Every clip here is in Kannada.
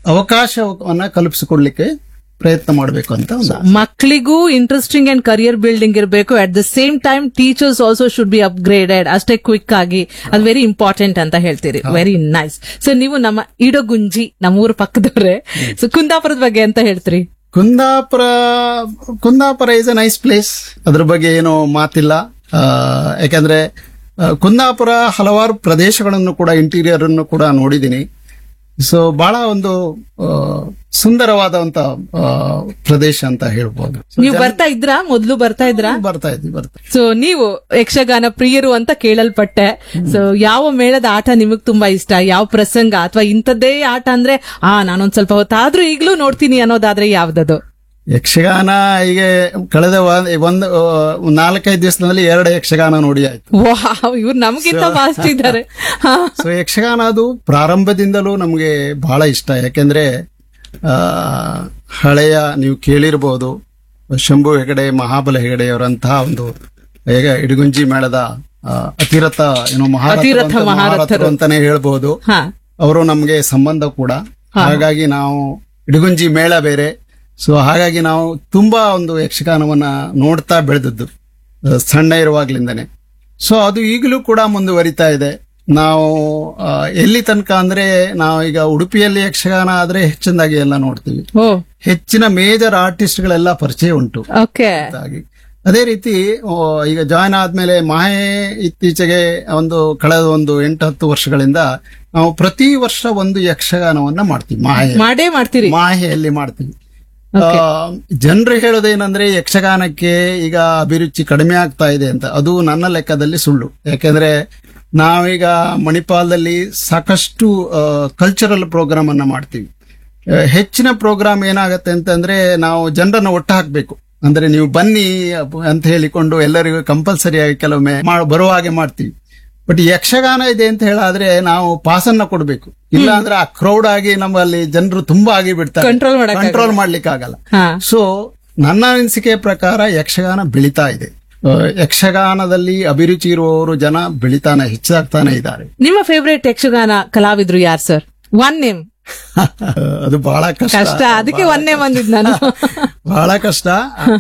ಅವಕಾಶವನ್ನ ಕಲ್ಪಿಸಿಕೊಡ್ಲಿಕ್ಕೆ ಪ್ರಯತ್ನ ಮಾಡಬೇಕು ಅಂತ ಒಂದು ಮಕ್ಕಳಿಗೂ ಇಂಟ್ರೆಸ್ಟಿಂಗ್ ಅಂಡ್ ಕರಿಯರ್ ಬಿಲ್ಡಿಂಗ್ ಇರಬೇಕು at the same time teachers also should be upgraded ಅಷ್ಟೇ ಕ್ವಿಕ್ ಆಗಿ ಅದು ವೆರಿ ಇಂಪಾರ್ಟೆಂಟ್ ಅಂತ ಹೇಳ್ತೀರಿ ವೆರಿ ನೈಸ್ ಸೊ ನೀವು ನಮ್ಮ ಇಡಗುಂಜಿ ನಮ್ಮ ಊರ ಪಕ್ಕದವ್ರೆ ಸೊ ಕುಂದಾಪುರದ ಬಗ್ಗೆ ಅಂತ ಹೇಳ್ತೀರಿ Kundapura Kundapura is a nice place ಅದ್ರ ಬಗ್ಗೆ ಏನು ಮಾತಿಲ್ಲ ಆ, ಯಾಕಂದ್ರೆ ಆ, ಕುಂದಾಪುರ ಹಲವಾರು ಪ್ರದೇಶಗಳನ್ನು ಕೂಡ ಇಂಟೀರಿಯರ್ ಅನ್ನು ಕೂಡ ನೋಡಿದ್ದೀನಿ ಸೊ ಬಹಳ ಒಂದು ಆ, ಸುಂದರವಾದಂತ ಆ, ಪ್ರದೇಶ ಅಂತ ಹೇಳ್ಬೋದು So, ನೀವು ಬರ್ತಾ ಇದ್ರಾ ಮೊದ್ಲು ಬರ್ತಾ ಇದ್ರಾ ಬರ್ತಾ ಇದ್ವಿ ಬರ್ತಾ ಸೊ ನೀವು ಯಕ್ಷಗಾನ ಪ್ರಿಯರು ಅಂತ ಕೇಳಲ್ಪಟ್ಟೆ ಸೊ ಯಾವ ಮೇಳದ ಆಟ ನಿಮಗ್ ತುಂಬಾ ಇಷ್ಟ ಯಾವ ಪ್ರಸಂಗ ಅಥವಾ ಇಂಥದ್ದೇ ಆಟ ಅಂದ್ರೆ ಆ ನಾನೊಂದ್ ಸ್ವಲ್ಪ ಹೊತ್ತಾದ್ರೂ ಈಗ್ಲೂ ನೋಡ್ತೀನಿ ಅನ್ನೋದಾದ್ರೆ ಯಾವ್ದದು ಯಕ್ಷಗಾನ ಈಗ ಕಳೆದ ವ- ಒಂದು ಆ, ನಾಲ್ಕೈದು ದಿವಸದಲ್ಲಿ ಎರಡು ಯಕ್ಷಗಾನ ನೋಡಿ ಆಯ್ತು ವಾವ್ ಇವ್ರು ನಮ್ಗಿಂತ ಫಾಸ್ಟ್ ಇದ್ದಾರೆ ಹಾ. ಸೊ ಯಕ್ಷಗಾನ ಅದು ಪ್ರಾರಂಭದಿಂದಲೂ ನಮಗೆ ಬಹಳ ಇಷ್ಟ ಯಾಕೆಂದ್ರೆ ಆ, ಹಳೆಯ ನೀವು ಕೇಳಿರ್ಬೋದು ಶಂಭು ಹೆಗಡೆ ಮಹಾಬಲ ಹೆಗಡೆಯವರಂತಹ ಒಂದು ಈಗ ಇಡಗುಂಜಿ ಮೇಳದ ಆ, ಅತಿರಥ ಏನೋ ಮಹಾರಥರು ಅತಿರಥ ಅಂತ- ಮಹಾರಥರು. ಮಹಾರಥರು ಅಂತಾನೆ ಹೇಳ್ಬೋದು ಹಾ ಅವರು ನಮಗೆ ಸಂಬಂಧ ಕೂಡ ಹಾಗಾಗಿ ನಾವು ಇಡಗುಂಜಿ ಮೇಳ ಬೇರೆ ಸೊ ಹಾಗಾಗಿ ನಾವು ತುಂಬಾ ಒಂದು ಯಕ್ಷಗಾನವನ್ನ ನೋಡ್ತಾ ಬೆಳೆದದ್ದು ಆ, ಸಣ್ಣ ಇರುವಾಗ್ಲಿಂದನೇ ಸೊ ಅದು ಈಗಲೂ ಕೂಡ ಮುಂದುವರಿತಾ ಇದೆ ನಾವು ಆ, ಎಲ್ಲಿ ತನಕ ಅಂದ್ರೆ ನಾವು ಈಗ ಉಡುಪಿಯಲ್ಲಿ ಯಕ್ಷಗಾನ ಆದ್ರೆ ಹೆಚ್ಚಿನದಾಗಿ ಎಲ್ಲ ನೋಡ್ತೀವಿ ಓ ಹೆಚ್ಚಿನ ಮೇಜರ್ ಆರ್ಟಿಸ್ಟ್ಗಳೆಲ್ಲ ಪರಿಚಯ ಉಂಟು ಓಕೆ ಹಾಗಾಗಿ ಅದೇ ರೀತಿ ಆ, ಈಗ ಜಾಯ್ನ್ ಆದ್ಮೇಲೆ ಮಾಹೆ ಇತ್ತೀಚೆಗೆ ಒಂದು ಕಳೆದ ಒಂದು ಎಂಟು ಹತ್ತು ವರ್ಷಗಳಿಂದ ನಾವು ಪ್ರತಿ ವರ್ಷ ಒಂದು ಯಕ್ಷಗಾನವನ್ನ ಮಾಡ್ತೀವಿ ಮಾಹೆ ಮಾಡೇ ಮಾಡ್ತೀರಿ ಮಾಹೆಯಲ್ಲಿ ಮಾಡ್ತೀವಿ ಜನರು ಹೇಳೋದೇನಂದ್ರೆ ಯಕ್ಷಗಾನಕ್ಕೆ ಈಗ ಅಭಿರುಚಿ ಕಡಿಮೆ ಆಗ್ತಾ ಇದೆ ಅಂತ ಅದು ನನ್ನ ಲೆಕ್ಕದಲ್ಲಿ ಸುಳ್ಳು ಯಾಕೆಂದ್ರೆ ನಾವೀಗ ಮಣಿಪಾಲದಲ್ಲಿ ಸಾಕಷ್ಟು ಕಲ್ಚರಲ್ ಪ್ರೋಗ್ರಾಮ್ ಅನ್ನ ಮಾಡ್ತೀವಿ ಆ, ಹೆಚ್ಚಿನ ಪ್ರೋಗ್ರಾಮ್ ಏನಾಗತ್ತೆ ಅಂತಂದ್ರೆ ನಾವು ಜನರನ್ನ ಒಟ್ಟು ಹಾಕ್ಬೇಕು ಅಂದ್ರೆ ನೀವು ಬನ್ನಿ ಅಪ್- ಅಂತ ಹೇಳಿಕೊಂಡು ಎಲ್ಲರಿಗೂ ಕಂಪಲ್ಸರಿ ಆಗಿ ಕೆಲವೊಮ್ಮೆ ಮಾಡ್- ಬರುವ ಹಾಗೆ ಮಾಡ್ತೀವಿ ಬಟ್ ಯಕ್ಷಗಾನ ಇದೆ ಅಂತ ಹೇಳಾದ್ರೆ ನಾವು ಪಾಸನ್ನ ಕೊಡ್ಬೇಕು ಇಲ್ಲ ಅಂದ್ರೆ ಆ ಕ್ರೌಡ್ ಆಗಿ ನಮ್ಮಲ್ಲಿ ಜನರು ತುಂಬಾ ಆಗಿ ಬಿಡ್ತಾರೆ Control ಮಾಡಕ್ಕಾಗಲ್ಲ. ಕಂಟ್ರೋಲ್ ಮಾಡ್ಲಿಕ್ಕೆ ಆಗಲ್ಲ ಹಾ ಸೊ ನನ್ನ ಅನಿಸಿಕೆ ಪ್ರಕಾರ ಯಕ್ಷಗಾನ ಬೆಳಿತಾ ಇದೆ ಆ, ಯಕ್ಷಗಾನದಲ್ಲಿ ಅಭಿರುಚಿ ಇರುವವರು ಜನ ಬೆಳಿತಾನೆ ಹೆಚ್ಚಾಗ್ತಾನೆ ಇದ್ದಾರೆ ನಿಮ್ಮ ಫೇವ್ರೇಟ್ ಯಕ್ಷಗಾನ ಕಲಾವಿದ್ರು ಯಾರು ಸರ್ ಒನ್ ನೇಮ್ ಅದು ಬಹಳ ಕಷ್ಟ ಕಷ್ಟ ಅದಕ್ಕೆ ಒನ್ ನೇಮ್ ಅಂದಿದ್ ನಾನು ಬಹಳ ಕಷ್ಟ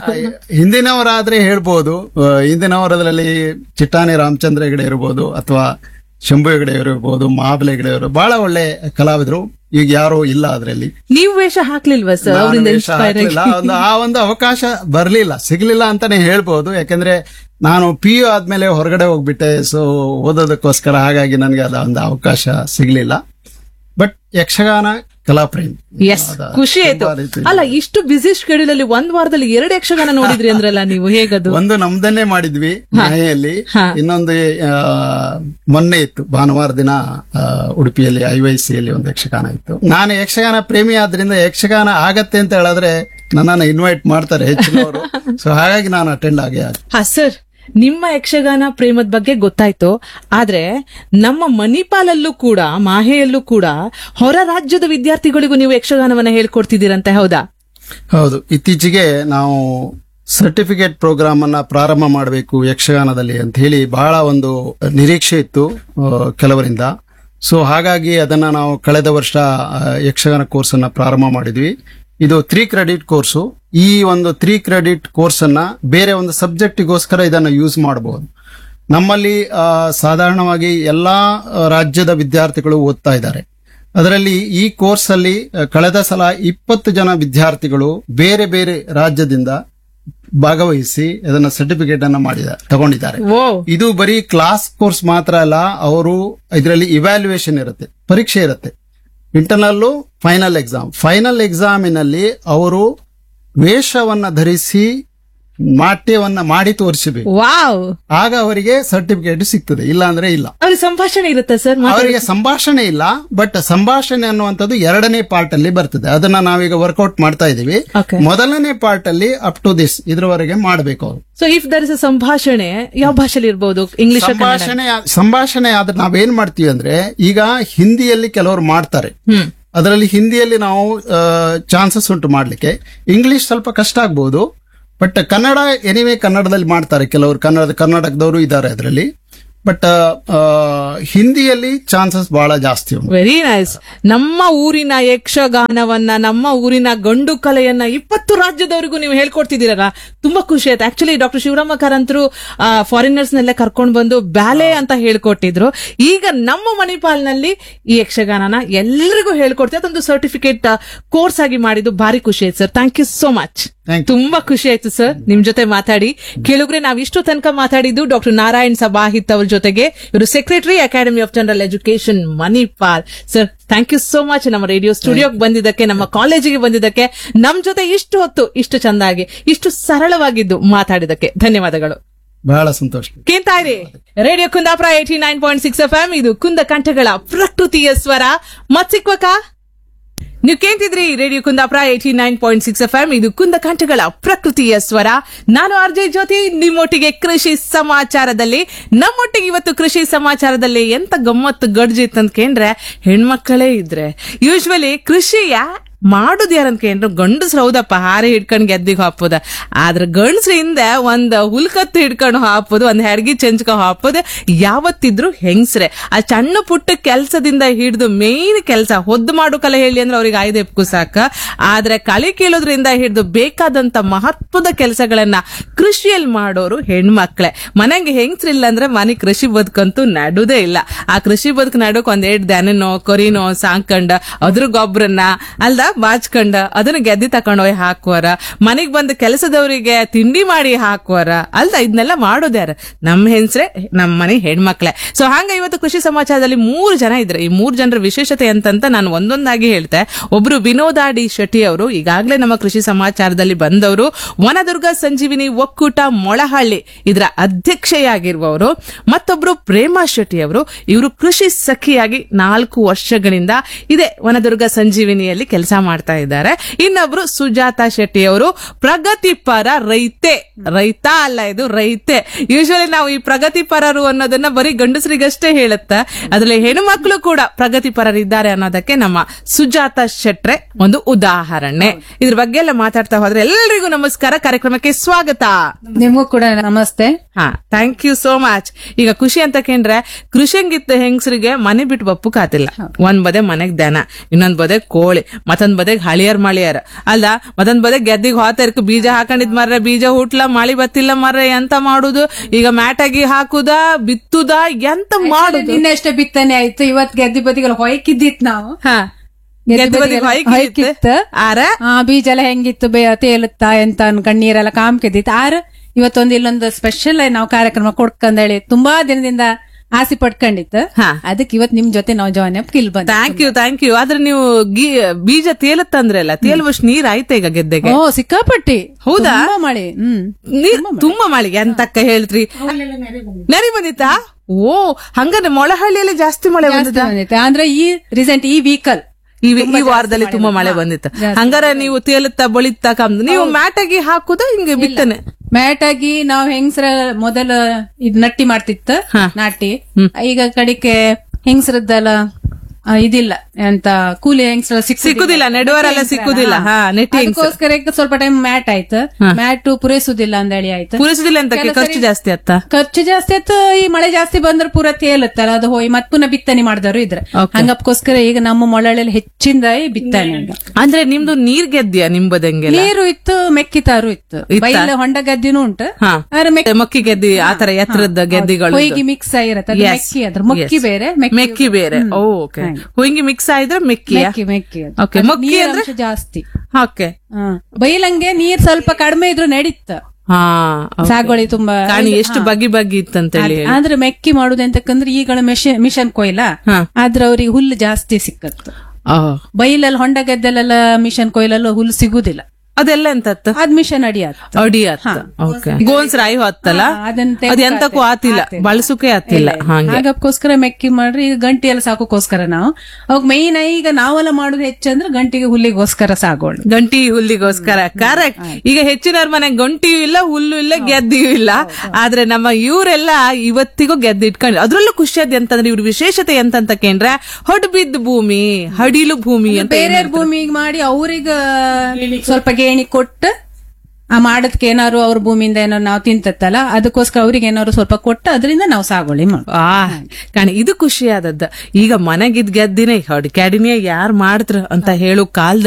ಹಿಂದಿನವರಾದ್ರೆ ಹೇಳ್ಬೋದು ಆ, ಹಿಂದಿನವರದಲ್ಲಿ ಚಿಟ್ಟಾಣಿ ರಾಮಚಂದ್ರ ಹೆಗಡೆ ಇರ್ಬೋದು ಅಥವಾ ಶಂಭು ಹೆಗಡೆ ಇರ್ಬೋದು ಮಹಾಬಲ ಹೆಗಡೆ ಇರ್ಬೋದು ಬಹಳ ಒಳ್ಳೆ ಕಲಾವಿದರು ಈಗ ಯಾರು ಇಲ್ಲ ಅದರಲ್ಲಿ ನೀವು ವೇಷ ಹಾಕ್ಲಿಲ್ವಾ ಸರ್ ಅವರಿಂದ ಇನ್ಸ್ಪೈರ್ ಆಗಿ ಒಂದು ಆ ಒಂದು ಅವಕಾಶ ಬರ್ಲಿಲ್ಲ ಸಿಗ್ಲಿಲ್ಲ ಅಂತಾನೆ ಹೇಳ್ಬೋದು ಯಾಕಂದ್ರೆ ನಾನು ಪಿ ಯು ಆದ್ಮೇಲೆ ಹೊರಗಡೆ ಹೋಗ್ಬಿಟ್ಟೆ ಸೊ ಓದೋದಕ್ಕೋಸ್ಕರ ಹಾಗಾಗಿ ನನಗೆ ಅದ ಒಂದು ಅವಕಾಶ ಸಿಗ್ಲಿಲ್ಲ ಬಟ್ ಯಕ್ಷಗಾನ ಕಲಾಪ್ರೇಮಿ ಎಸ್ ಖುಷಿ ಆಯ್ತು ತುಂಬಾ ರೀತಿ- ಅಲ್ಲ ಇಷ್ಟು ಬಿಸಿ ಶೆಡ್ಯೂಲ್ ಅಲ್ಲಿ ಒಂದ್ ವಾರದಲ್ಲಿ ಎರಡು ಯಕ್ಷಗಾನ ನೋಡಿದ್ರಿ ಅಂದ್ರಲ್ಲ ನೀವು ಹೇಗದು ಒಂದು ನಮ್ದನ್ನೇ ಮಾಡಿದ್ವಿ ಮಾಯೆಯಲ್ಲಿ ಹಾ. ಇನ್ನೊಂದು ಆ, ಮೊನ್ನೆ ಇತ್ತು ಭಾನುವಾರ ದಿನ ಆ, ಉಡುಪಿಯಲ್ಲಿ ಐವೈಸಿಯಲ್ಲಿ ಒಂದು ಯಕ್ಷಗಾನ ಇತ್ತು ನಾನು ಯಕ್ಷಗಾನ ಪ್ರೇಮಿ ಆದ್ರಿಂದ ಯಕ್ಷಗಾನ ಆಗತ್ತೆ ಅಂತ ಹೇಳಿದ್ರೆ ನನ್ನನ್ನು ಇನ್ವೈಟ್ ಮಾಡ್ತಾರೆ ಹೆಚ್ಚಿನವರು ಸೊ ಹಾಗಾಗಿ ನಾನು ಅಟೆಂಡ್ ಆಗೇ ಆಗ ಹಾ ಸರ್ ನಿಮ್ಮ ಯಕ್ಷಗಾನ ಪ್ರೇಮದ ಬಗ್ಗೆ ಗೊತ್ತಾಯ್ತು ಆದ್ರೆ ನಮ್ಮ ಮಣಿಪಾಲಲ್ಲೂ ಕೂಡ ಮಾಹೆಯಲ್ಲೂ ಕೂಡ ಹೊರ ರಾಜ್ಯದ ವಿದ್ಯಾರ್ಥಿಗಳಿಗೂ ನೀವು ಯಕ್ಷಗಾನವನ್ನ ಹೇಳ್ಕೊಡ್ತಿದ್ದೀರಂತೆ ಹೌದಾ ಹೌದು ಇತ್ತೀಚೆಗೆ ನಾವು ಸರ್ಟಿಫಿಕೇಟ್ ಪ್ರೋಗ್ರಾಮ್ ಅನ್ನ ಪ್ರಾರಂಭ ಮಾಡಬೇಕು ಯಕ್ಷಗಾನದಲ್ಲಿ ಅಂತ ಹೇಳಿ ಬಹಳ ಒಂದು ನಿರೀಕ್ಷೆ ಇತ್ತು ಆ, ಕೆಲವರಿಂದ ಸೊ ಹಾಗಾಗಿ ಅದನ್ನ ನಾವು ಕಳೆದ ವರ್ಷ ಆ, ಯಕ್ಷಗಾನ ಕೋರ್ಸ್ ಅನ್ನ ಪ್ರಾರಂಭ ಮಾಡಿದ್ವಿ ಇದು ತ್ರೀ ಕ್ರೆಡಿಟ್ ಕೋರ್ಸು ಈ ಒಂದು ತ್ರೀ ಕ್ರೆಡಿಟ್ ಕೋರ್ಸ್ ಅನ್ನ ಬೇರೆ ಒಂದು ಸಬ್ಜೆಕ್ಟಿಗೋಸ್ಕರ ಇದನ್ನ ಯೂಸ್ ಮಾಡಬಹುದು ನಮ್ಮಲ್ಲಿ ಆ, ಸಾಧಾರಣವಾಗಿ ಎಲ್ಲಾ ಆ, ರಾಜ್ಯದ ವಿದ್ಯಾರ್ಥಿಗಳು ಓದ್ತಾ ಇದ್ದಾರೆ ಅದರಲ್ಲಿ ಈ ಕೋರ್ಸ್ ಅಲ್ಲಿ ಆ, ಕಳೆದ ಸಲ ಇಪ್ಪತ್ತು ಜನ ವಿದ್ಯಾರ್ಥಿಗಳು ಬೇರೆ ಬೇರೆ ರಾಜ್ಯದಿಂದ ಭಾಗವಹಿಸಿ ಅದನ್ನ ಸರ್ಟಿಫಿಕೇಟ್ ಅನ್ನ ಮಾಡಿದ್ದಾರೆ ತಗೊಂಡಿದ್ದಾರೆ ಓ ಇದು ಬರೀ ಕ್ಲಾಸ್ ಕೋರ್ಸ್ ಮಾತ್ರ ಅಲ್ಲ ಅವರು ಇದರಲ್ಲಿ ಇವ್ಯಾಲ್ಯೂಯೇಷನ್ ಇರುತ್ತೆ ಪರೀಕ್ಷೆ ಇರುತ್ತೆ ಇಂಟರ್ನಲ್ಲು ಫೈನಲ್ ಎಕ್ಸಾಮ್ ಫೈನಲ್ ಎಕ್ಸಾಮಿನಲ್ಲಿ ಅವರು ವೇಷವನ್ನ ಧರಿಸಿ ನಾಟ್ಯವನ್ನ ಮಾಡಿ ತೋರಿಸಬೇಕು ವಾವ್ ಆಗ ಅವರಿಗೆ ಸರ್ಟಿಫಿಕೇಟ್ ಸಿಗ್ತದೆ ಇಲ್ಲ ಅಂದ್ರೆ ಇಲ್ಲ ಅವ್ರಿಗೆ ಸಂಭಾಷಣೆ ಇರುತ್ತೆ ಸರ್ ಅವರಿಗೆ ಸಂಭಾಷಣೆ ಇಲ್ಲ ಬಟ್ ಸಂಭಾಷಣೆ ಅನ್ನುವಂಥದ್ದು ಎರಡನೇ ಪಾರ್ಟ್ ಅಲ್ಲಿ ಬರ್ತದೆ ಅದನ್ನ ನಾವೀಗ ವರ್ಕೌಟ್ ಮಾಡ್ತಾ ಇದೀವಿ Okay. ಮೊದಲನೇ ಪಾರ್ಟ್ ಅಲ್ಲಿ ಅಪ್ ಟು ದಿಸ್ ಇದ್ರವರೆಗೆ ಮಾಡಬೇಕು ಅವರು so if there is a ಸಂಭಾಷಣೆ ಯಾವ ಭಾಷೆಲಿ ಇರ್ಬೋದು ಇಂಗ್ಲಿಷ್ ಸಂಭಾಷಣೆ ಸಂಭಾಷಣೆ ಆದ್ರೆ ನಾವೇನ್ ಮಾಡ್ತೀವಿ ಅಂದ್ರೆ ಈಗ ಹಿಂದಿಯಲ್ಲಿ ಕೆಲವರು ಮಾಡ್ತಾರೆ ಹ್ಮ್ ಅದರಲ್ಲಿ ಹಿಂದಿಯಲ್ಲಿ ನಾವು ಚಾನ್ಸಸ್ ಉಂಟು ಮಾಡ್ಲಿಕ್ಕೆ ಇಂಗ್ಲಿಷ್ ಸ್ವಲ್ಪ ಕಷ್ಟ ಆಗ್ಬಹುದು ಬಟ್ ಕನ್ನಡ ಎನಿವೆ ಕನ್ನಡದಲ್ಲಿ ಮಾಡ್ತಾರೆ ಕೆಲವರು ಕನ್ನಡದ ಕರ್ನಾಟಕದವರು ಇದ್ದಾರೆ ಅದರಲ್ಲಿ ಬಟ್ ಹಿಂದಿಯಲ್ಲಿ ಚಾನ್ಸಸ್ ಬಹಳ ಜಾಸ್ತಿ ಉಂಟು ವೆರಿ ನೈಸ್ ನಮ್ಮ ಊರಿನ ಯಕ್ಷಗಾನವನ್ನ ನಮ್ಮ ಊರಿನ ಗಂಡು ಕಲೆಯನ್ನ ಇಪ್ಪತ್ತು ರಾಜ್ಯದವರಿಗೂ ನೀವು ಹೇಳ್ಕೊಡ್ತಿದ್ದೀರಲ್ಲ ತುಂಬಾ ಖುಷಿ ಆಯ್ತು ಆಕ್ಚುಲಿ ಡಾಕ್ಟರ್ ಶಿವರಾಮ ಕಾರಂತರು ಫಾರಿನರ್ಸ್ ನೆಲ್ಲ ಕರ್ಕೊಂಡು ಬಂದು ಬ್ಯಾಲೆ ಅಂತ ಹೇಳ್ಕೊಟ್ಟಿದ್ರು ಈಗ ನಮ್ಮ ಮಣಿಪಾಲ್ನಲ್ಲಿ ಈ ಯಕ್ಷಗಾನನ ಎಲ್ಲರಿಗೂ ಹೇಳ್ಕೊಡ್ತೀವಿ ಅದೊಂದು ಸರ್ಟಿಫಿಕೇಟ್ ಕೋರ್ಸ್ ಆಗಿ ಮಾಡಿದ್ದು ಭಾರಿ ಖುಷಿ ಆಯ್ತು sir thank you so much Thank you. ತುಂಬಾ ಖುಷಿ ಆಯ್ತು ಸರ್ ನಿಮ್ ಜೊತೆ ಮಾತಾಡಿ ಕೇಳಿದ್ರೆ ನಾವ್ ಇಷ್ಟು ತನಕ ಮಾತಾಡಿದ್ದು ಡಾಕ್ಟರ್ ನಾರಾಯಣ್ ಸಭಾಹಿತ್ ಅವ್ರ ಜೊತೆಗೆ ಇವರು secretary academy of general education Manipal sir thank you so much ನಮ್ಮ ರೇಡಿಯೋ ಸ್ಟುಡಿಯೋಗೆ ಬಂದಿದ್ದಕ್ಕೆ ನಮ್ಮ ಕಾಲೇಜಿಗೆ ಬಂದಿದ್ದಕ್ಕೆ ನಮ್ ಜೊತೆ ಇಷ್ಟು ಹೊತ್ತು ಇಷ್ಟು ಚಂದಾಗಿ ಇಷ್ಟು ಸರಳವಾಗಿದ್ದು ಮಾತಾಡಿದಕ್ಕೆ ಧನ್ಯವಾದಗಳು ಬಹಳ ಸಂತೋಷ ಕೇಳ್ತಾಯಿರಿ radio Kundapura eighty nine point six F M ಇದು ಕುಂದ ಕಂಠಗಳ ಪ್ರಕೃತಿಯ ಸ್ವರ ಮತ್ ಸಿಕ್ವಕ ನೀವು ಕೇಳ್ತಿದ್ರಿ radio Kundapura eighty nine point six F M ಇದು ಕುಂದ ಕಂಠಗಳ ಪ್ರಕೃತಿಯ ಸ್ವರ ನಾನು ಆರ್ಜೆ ಜ್ಯೋತಿ ನಿಮ್ಮೊಟ್ಟಿಗೆ ಕೃಷಿ ಸಮಾಚಾರದಲ್ಲಿ ನಮ್ಮೊಟ್ಟಿಗೆ ಇವತ್ತು ಕೃಷಿ ಸಮಾಚಾರದಲ್ಲಿ ಎಂತ ಗಮ್ಮತ್ತು ಗಡ್ಜಿತ್ತು ಅಂತ ಕೇಂದ್ರೆ ಹೆಣ್ಮಕ್ಕಳೇ ಇದ್ರೆ ಯೂಶ್ವಲಿ ಕೃಷಿಯ ಮಾಡುದು ಯಾರಂತ ಕೇಂದ್ರ ಗಂಡಸ್ರು ಹೌದಪ್ಪ ಹಾರೆ ಹಿಡ್ಕೊಂಡ್ ಗೆದ್ದಿಗೆ ಹಾಪುದ ಆದ್ರೆ ಗಂಡಸ್ರಿಂದ ಒಂದ್ ಹುಲ್ಕತ್ತು ಹಿಡ್ಕೊಂಡು ಹಾಪುದು ಒಂದ್ ಹೆಡ್ಗಿ ಚೆಂಚ್ಕ ಹಾಪುದು ಯಾವತ್ತಿದ್ರು ಹೆಂಗ್ಸ್ರೆ ಆ ಸಣ್ಣ ಪುಟ್ಟ ಕೆಲ್ಸದಿಂದ ಹಿಡಿದು ಮೇನ್ ಕೆಲಸ ಹೊದ್ದು ಮಾಡು ಕಲೆ ಹೇಳಿ ಅಂದ್ರೆ ಅವ್ರಿಗೆ ಆಯ್ದೆ ಸಾಕ ಆದ್ರೆ ಕಲೆ ಕೇಳೋದ್ರಿಂದ ಹಿಡಿದು ಬೇಕಾದಂತ ಮಹತ್ವದ ಕೆಲಸಗಳನ್ನ ಕೃಷಿಯಲ್ಲಿ ಮಾಡೋರು ಹೆಣ್ಮಕ್ಳೆ ಮನೆಗೆ ಹೆಂಗ್ಸ್ರಿಲ್ಲ ಅಂದ್ರೆ ಮನೆ ಕೃಷಿ ಬದುಕಂತೂ ನಡುದೇ ಇಲ್ಲ ಆ ಕೃಷಿ ಬದುಕು ನಡುಕ್ ಒಂದ್ ಎರಡ್ ದನನೋ ಕೊರಿನೋ ಸಾಂಕಂಡ ಅದ್ರ ಗೊಬ್ಬರನ್ನ ಅಲ್ದ ಬಾಚ್ಕಂಡ ಅದನ್ನ ಗೆದ್ದಿ ತಕೊಂಡೋಗಿ ಹಾಕುವರ ಮನೆಗ್ ಬಂದ ಕೆಲಸದವರಿಗೆ ತಿಂಡಿ ಮಾಡಿ ಹಾಕುವರ ಅಲ್ದ ಇದನ್ನೆಲ್ಲ ಮಾಡೋದ್ಯಾರ ನಮ್ ಹೆಂಗ್ಸ್ರೆ ನಮ್ ಮನೆ ಹೆಣ್ಮಕ್ಳೆ ಸೊ ಹಂಗ ಇವತ್ತು ಕೃಷಿ ಸಮಾಚಾರದಲ್ಲಿ ಮೂರು ಜನ ಇದ್ರೆ ಈ ಮೂರು ಜನರ ವಿಶೇಷತೆ ಅಂತಂತ ನಾನು ಒಂದೊಂದಾಗಿ ಹೇಳ್ತೆ ಒಬ್ರು ವಿನೋದ ಡಿ ಶೆಟ್ಟಿ ಅವರು ಈಗಾಗಲೇ ನಮ್ಮ ಕೃಷಿ ಸಮಾಚಾರದಲ್ಲಿ ಬಂದವರು ವನದುರ್ಗ ಸಂಜೀವಿನಿ ಒಕ್ಕೂಟ ಮೊಳಹಳ್ಳಿ ಇದರ ಅಧ್ಯಕ್ಷೆಯಾಗಿರುವವರು ಮತ್ತೊಬ್ರು ಪ್ರೇಮಾ ಶೆಟ್ಟಿ ಅವರು ಇವರು ಕೃಷಿ ಸಖಿಯಾಗಿ ನಾಲ್ಕು ವರ್ಷಗಳಿಂದ ಇದೇ ವನದುರ್ಗ ಸಂಜೀವಿನಿಯಲ್ಲಿ ಕೆಲಸ ಮಾಡ್ತಾ ಇದ್ದಾರೆ ಇನ್ನೊಬ್ರು ಸುಜಾತ ಶೆಟ್ಟಿ ಅವರು ಪ್ರಗತಿಪರ ರೈತೆ ರೈತ ಅಲ್ಲ ಇದು ರೈತೆ ಯೂಶಲಿ ನಾವು ಈ ಪ್ರಗತಿಪರರು ಅನ್ನೋದನ್ನ ಬರೀ ಗಂಡಸರಿಗಷ್ಟೇ ಹೇಳುತ್ತ ಅದರಲ್ಲಿ ಹೆಣ್ಮಕ್ಳು ಕೂಡ ಪ್ರಗತಿಪರರಿದ್ದಾರೆ ಅನ್ನೋದಕ್ಕೆ ನಮ್ಮ ಸುಜಾತ ಶೆಟ್ರೆ ಒಂದು ಉದಾಹರಣೆ ಇದ್ರ ಬಗ್ಗೆ ಎಲ್ಲ ಮಾತಾಡ್ತಾ ಹೋದ್ರೆ ಎಲ್ಲರಿಗೂ ನಮಸ್ಕಾರ ಕಾರ್ಯಕ್ರಮಕ್ಕೆ ಸ್ವಾಗತ ನಿಮಗೂ ಕೂಡ ನಮಸ್ತೆ ಹಾ ಥ್ಯಾಂಕ್ ಯು ಸೋ ಮಚ್ ಈಗ ಖುಷಿ ಅಂತ ಕೇಂದ್ರೆ ಕೃಷಿಯಂಗಿತ್ತ ಹೆಂಗಸರಿಗೆ ಮನೆ ಬಿಟ್ಟು ಬಪ್ಪು ಕಾತಿಲ್ಲ ಒಂದ್ ಬದೆ ಮನೆಗ್ ದನ ಇನ್ನೊಂದ್ ಬದೆ ಕೋಳಿ ಮತ್ತೊಂದ್ ಬದೆಗ್ ಹಳಿಯರ್ ಮಳಿಯರ್ ಅಲ್ದ ಮತ್ತೊಂದ್ ಬದೆ ಗೆದ್ದಿಗ್ ಹೋತರ್ಕ ಬೀಜ ಹಾಕೊಂಡಿದ್ ಮರ್ರೆ ಬೀಜ ಹುಟ್ಲ ಮಳಿ ಬತ್ತಿಲ್ಲ ಮರ್ರೆ ಎಂತ ಮಾಡುದು ಈಗ ಮ್ಯಾಟಾಗಿ ಹಾಕುದ ಬಿತ್ತುದ ಎಂತ ಮಾಡುದು ನಿನ್ನೆಷ್ಟೇ ಬಿತ್ತನೆ ಆಯ್ತು ಇವತ್ ಗೆದ್ದಿ ಬದಿಗೆಲ್ಲ ಹೊಯ್ಕಿದ್ದಿತ್ ನಾವು ಹಾ ಗೆದ್ದಿ ಗೆದ್ದಿ ಬದಿಗ್ ಬದಿಗೆಲ್ಲ ಹೊಯ್ಕಿತ್ತು. ಹೊಯ್ಕಿತ್ತು. ಆರ ಆ ಬೀಜ ಎಲ್ಲ ಹೆಂಗಿತ್ತು ಬೇ ತೇಲುತ್ತಾ ಎಂತ ಅನ್ ಕಣ್ಣೀರೆಲ್ಲ ಕಾಮ್ಕಿದ್ದಿತ್ತು ಆರ ಇವತ್ತೊಂದು ಇಲ್ಲೊಂದು ಸ್ಪೆಷಲ್ ನಾವು ಕಾರ್ಯಕ್ರಮ ಕೊಡ್ಕಂದೇಳಿ ತುಂಬಾ ದಿನದಿಂದ ಆಸೆ ಪಡ್ಕೊಂಡಿತ್ತು ಹಾ. ಅದಕ್ಕೆ ಇವತ್ ನಿಮ್ ಜೊತೆ ನಾವು ಜಾಯ್ನ್ ಅಪ್ ಕಿಲ್ ಬಂದ ಥ್ಯಾಂಕ್ ಯು ಥ್ಯಾಂಕ್ ಯು ಆದ್ರೆ ನೀವು ಗಿ- ಬೀಜ ತೇಲತ್ತಂದ್ರಲ್ಲ ತೇಲುವಷ್ಟು ನೀರ್ ಆಯ್ತಾ ಈಗ ಗೆದ್ದೆಗೆ ಓ ಸಿಕ್ಕಾಪಟ್ಟಿ ಹೌದಾ? ತುಂಬಾ ಮಳೆ ಹ್ಮ್ ನೀರ್ ತುಂಬಾ ಮಳೆಗೆ ಅಂತಕ್ಕ ಹೇಳ್ತ್ರಿ ನೆರೆ ಬಂದಿತ್ತಾ ಓ ಹಂಗಾದ್ರೆ ಮೊಳಹಳ್ಳಿಯಲ್ಲಿ ಜಾಸ್ತಿ ಮಳೆ ಜಾಸ್ತಿ ಬಂದಿತ್ತ ಬಂದಿತ್ತು. ಅಂದ್ರೆ ಈ ರೀಸೆಂಟ್ ಈ ವೀಕಲ್ ಈ ಈ ವಾರದಲ್ಲಿ ತುಂಬಾ ಮಳೆ ಬಂದಿತ್ತು ಹಂಗಾರೆ ನೀವು ತೇಲುತ್ತಾ ಬಳಿತ್ತಾ ಕಮ್ದು ನೀವು ಮ್ಯಾಟಾಗಿ ಹಾಕುದ ಹಿಂಗೆ ಬಿತ್ತನೆ ಮ್ಯಾಟ್ ಆಗಿ ನಾವ್ ಹೆಂಗಸ್ರ ಮೊದಲ ಇದ್ ನಟ್ಟಿ ಮಾಡ್ತಿತ್ತ ಹಾ. ನಾಟಿ ಈಗ ಕಡಿಕೆ ಹೆಂಗಸ್ರದ್ದೆಲ್ಲ ಆ, ಇದಿಲ್ಲ ಎಂತ ಕೂಲಿ ಹೆಂಗಸ್ರ ಸಿಕ್ಕುದಿಲ್ಲ ನೆಡುವರೆಲ್ಲ ಸಿಕ್ಕುದಿಲ್ಲ ಹಾ ನೆಟ್ಟಿ ಹೆಂಗ್ಸ. ಅದಕ್ಕೋಸ್ಕರ ಈಗ ಸ್ವಲ್ಪ ಟೈಮ್ ಮ್ಯಾಟ್ ಆಯ್ತು ಮ್ಯಾಟ್ ಪೂರೈಸುದಿಲ್ಲ ಅಂದೇಳಿ ಆಯ್ತು ಪೂರೈಸುದಿಲ್ಲ ಅಂತ ಖರ್ಚು ಜಾಸ್ತಿ ಅತ್ತ ಖರ್ಚು ಜಾಸ್ತಿ ಆಯ್ತು ಈ ಮಳೆ ಜಾಸ್ತಿ ಬಂದ್ರೆ ಪೂರ ತೇಲತ್ತಲ್ಲ ಅದು ಹೋಗಿ ಮತ್ ಪುನಃ ಬಿತ್ತನೆ ಮಾಡಿದವರು ಇದ್ರೆ Okay. ಹಂಗಪ್ಕೋಸ್ಕರ ಈಗ ನಮ್ಮ ಮೊಳಲಲ್ಲಿ ಹೆಚ್ಚಿಂದ ಈ ಬಿತ್ತನೆ ಈಗ. ಅಂದ್ರೆ ನಿಮ್ದು ನೀರ್ ಗೆದ್ದಿಯಾ ನಿಂಬದಂಗೆಲ್ಲ ನೀರು ಇತ್ತು ಮೆಕ್ಕಿತಾರು ಇತ್ತು ಇತ್ತಾ? ಬೈಲ ಹೊಂಡ ಗದ್ದಿನೂ ಉಂಟು ಹಾ ಆದ್ರೆ ಮೆಕ್ಕಿ ಮಕ್ಕಿ ಗೆದ್ದಿ ಆತರ ಎತ್ತರದ ಗೆದ್ದಿಗಳು ಹೊಯ್ಗೆ ಮಿಕ್ಸ್ ಆಗಿರತ್ತೆ ಅದು Yes. ಮೆಕ್ಕಿ ಅದ್ರ ಮೊಕ್ಕಿ Yes. ಬೇರೆ ಮೆಕ್ಕಿ ಬೇರೆ ಓಕೆ ಹೊಂಗಿ ಮಿಕ್ಸ್ ಆಯ್ದ್ರೆ ಮೆಕ್ಕಿಯ ಮೆಕ್ಕಿ ಮೆಕ್ಕಿ ಅದು. Okay, ಅದು ಮೊಕ್ಕಿ ಅಂದ್ರೆ? ನೀರಂಶ ಜಾಸ್ತಿ ಓಕೆ ಹಾ. ಬೈಲಂಗೆ ನೀರ್ ಸ್ವಲ್ಪ ಕಡಿಮೆ ಇದ್ರು ನಡೀತ ಹಾ okay. ಸಾಗುವಳಿ ತುಂಬಾ ಕಾಣಿ ಎಷ್ಟು ಬಗೆ ಬಗೆ ಇತ್ತಂತೇಳಿ ಹೇಳಿ. ಆದ್ರೆ ಮೆಕ್ಕಿ ಮಾಡುದು ಅಂತಕ್ಕಂದ್ರೆ ಈಗಳ ಮಿಷನ್ ಮಿಷನ್ ಕೊಯ್ಲ ಹಾ. ಆದ್ರೆ ಅವ್ರಿಗೆ ಹುಲ್ಲು ಜಾಸ್ತಿ ಸಿಕ್ಕತ್ತು ಆ. ಬೈಲಲ್ಲಿ ಹೊಂಡ ಗದ್ದೆಲೆಲ್ಲ ಮಿಷನ್ ಕೊಯ್ಲಲ್ಲ ಹುಲ್ಲು ಸಿಗುದಿಲ್ಲ ಅದೆಲ್ಲ ಎಂತತ್ತ ಅದ್ ಮಿಷನ್ ಅಡಿ ಆತ ಅಡಿ ಅತ್ತ ಓಕೆ ಗೋನ್ಸ್ ರಾಯಿ ಹೊತ್ತಲ್ಲ ಹಾ, ಅದನ್ನ ತೆಗ್ದು ಅದ್ ಎಂತಕ್ಕೂ ಆತಿಲ್ಲ ಆತಿಲ್ಲ. ಬಳಸುಕೆ ಆತಿಲ್ಲ ಹಂಗೆ ಹಾಗಕ್ಕೋಸ್ಕರ ಮೆಕ್ಕಿ ಮಾಡ್ರಿ ಈಗ ಗಂಟಿ ಎಲ್ಲ ಸಾಕೋಕೋಸ್ಕರ ನಾವು ಅವಾಗ ಮೈನ್ ಈಗ ನಾವೆಲ್ಲ ಮಾಡುದು ಹೆಚ್ಚಂದ್ರೆ ಗಂಟಿಗೆ ಹುಲ್ಲಿಗೋಸ್ಕರ ಸಾಗೋಳು ಗಂಟಿ ಹುಲ್ಲಿಗೋಸ್ಕರ ಕರೆಕ್ಟ್ ಈಗ ಹೆಚ್ಚಿನವ್ರ ಮನೆ ಗಂಟಿಯೂ ಇಲ್ಲ ಹುಲ್ಲು ಇಲ್ಲ ಗೆದ್ದಿಯೂ ಇಲ್ಲ ಆದ್ರೆ ನಮ್ಮ ಇವರೆಲ್ಲ ಇವತ್ತಿಗೂ ಗೆದ್ದು ಇಟ್ಕೊಂಡು ಅದ್ರಲ್ಲೂ ಖುಷಿಯಾದ ಅಂತಂದ್ರೆ ಇವ್ರ ವಿಶೇಷತೆ ಎಂತಂತ ಕೇಂದ್ರೆ ಹೊಡ್ ಬಿದ್ದ ಭೂಮಿ ಹಡಿಲು ಭೂಮಿ ಅಂತ ಬೇರೆ ಭೂಮಿಗೆ ಮಾಡಿ ಅವ್ರಿಗೆ ಸ್ವಲ್ಪ ಗೇಣಿ ಕೊಟ್ಟು ಆ ಮಾಡದ್ಕೆ ಏನಾದ್ರು ಅವ್ರ ಭೂಮಿಯಿಂದ ಏನಾದ್ರು ನಾವು ತಿಂತತ್ತಲ್ಲ ಅದಕ್ಕೋಸ್ಕರ ಅವ್ರಿಗೆ ಏನಾದ್ರು ಸ್ವಲ್ಪ ಕೊಟ್ಟು ಅದರಿಂದ ನಾವು ಸಾಗುವಳಿ ಮಾಡ್ಬೋದು ಆ ಕಾಣಿ ಇದು ಖುಷಿ ಆದದ್ದ ಈಗ ಮನೆಗಿದ್ ಗೆದ್ದಿನೇ ಹೊಡಿ ಕ್ಯಾಡಿನಿಯ ಯಾರ್ ಮಾಡಿದ್ರ ಅಂತ ಹೇಳು ಕಾಲ್